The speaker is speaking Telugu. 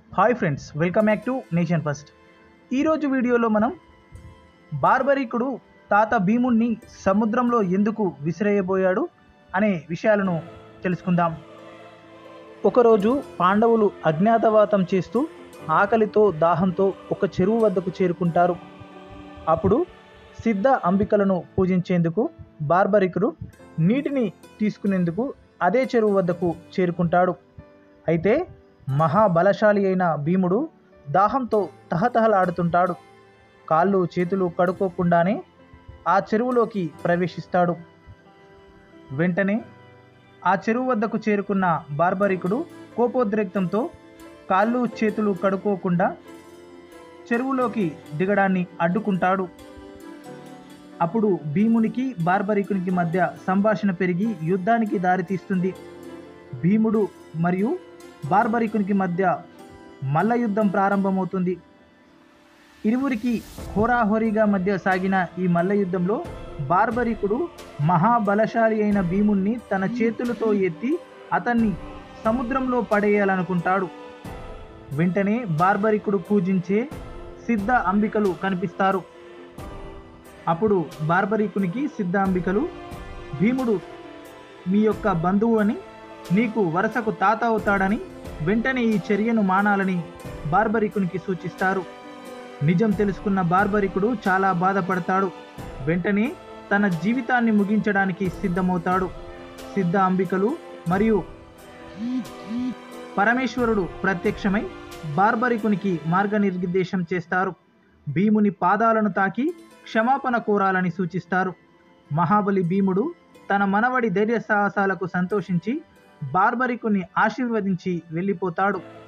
hi friends welcome back to Nation First ఈరోజు వీడియోలో మనం బార్బరీకుడు తాత భీముణ్ణి సముద్రంలో ఎందుకు విసిరేయబోయాడు అనే విషయాలను తెలుసుకుందాం ఒకరోజు పాండవులు అజ్ఞాతవాతం చేస్తూ ఆకలితో దాహంతో ఒక చెరువు వద్దకు చేరుకుంటారు అప్పుడు సిద్ధ అంబికలను పూజించేందుకు బార్బరికుడు నీటిని తీసుకునేందుకు అదే చెరువు వద్దకు చేరుకుంటాడు అయితే మహాబలశాలి అయిన భీముడు దాహంతో తహతహలాడుతుంటాడు కాళ్ళు చేతులు కడుక్కోకుండానే ఆ చెరువులోకి ప్రవేశిస్తాడు వెంటనే ఆ చెరువు వద్దకు చేరుకున్న బార్బరికుడు కోపోద్రేక్తంతో కాళ్ళు చేతులు కడుక్కోకుండా చెరువులోకి దిగడాన్ని అడ్డుకుంటాడు అప్పుడు భీమునికి బార్బరికునికి మధ్య సంభాషణ పెరిగి యుద్ధానికి దారితీస్తుంది భీముడు మరియు బార్బరికునికి మధ్య మల్ల యుద్ధం ప్రారంభమవుతుంది ఇరువురికి హోరాహోరీగా మధ్య సాగిన ఈ మల్ల యుద్ధంలో బార్బరికుడు మహాబలశాలి అయిన భీముణ్ణి తన చేతులతో ఎత్తి అతన్ని సముద్రంలో పడేయాలనుకుంటాడు వెంటనే బార్బరికుడు పూజించే సిద్ధ అంబికలు కనిపిస్తారు అప్పుడు బార్బరీకునికి సిద్ధ అంబికలు భీముడు మీ యొక్క బంధువు అని నీకు వరసకు తాత అవుతాడని వెంటనే ఈ చర్యను మానాలని బార్బరికునికి సూచిస్తారు నిజం తెలుసుకున్న బార్బరికుడు చాలా బాధపడతాడు వెంటనే తన జీవితాన్ని ముగించడానికి సిద్ధమవుతాడు సిద్ధ అంబికలు మరియు పరమేశ్వరుడు ప్రత్యక్షమై బార్బరికునికి మార్గనిర్దేశం చేస్తారు భీముని పాదాలను తాకి క్షమాపణ కోరాలని సూచిస్తారు మహాబలి భీముడు తన మనవడి ధైర్య సాహసాలకు సంతోషించి బార్బరికుని ఆశీర్వదించి వెళ్ళిపోతాడు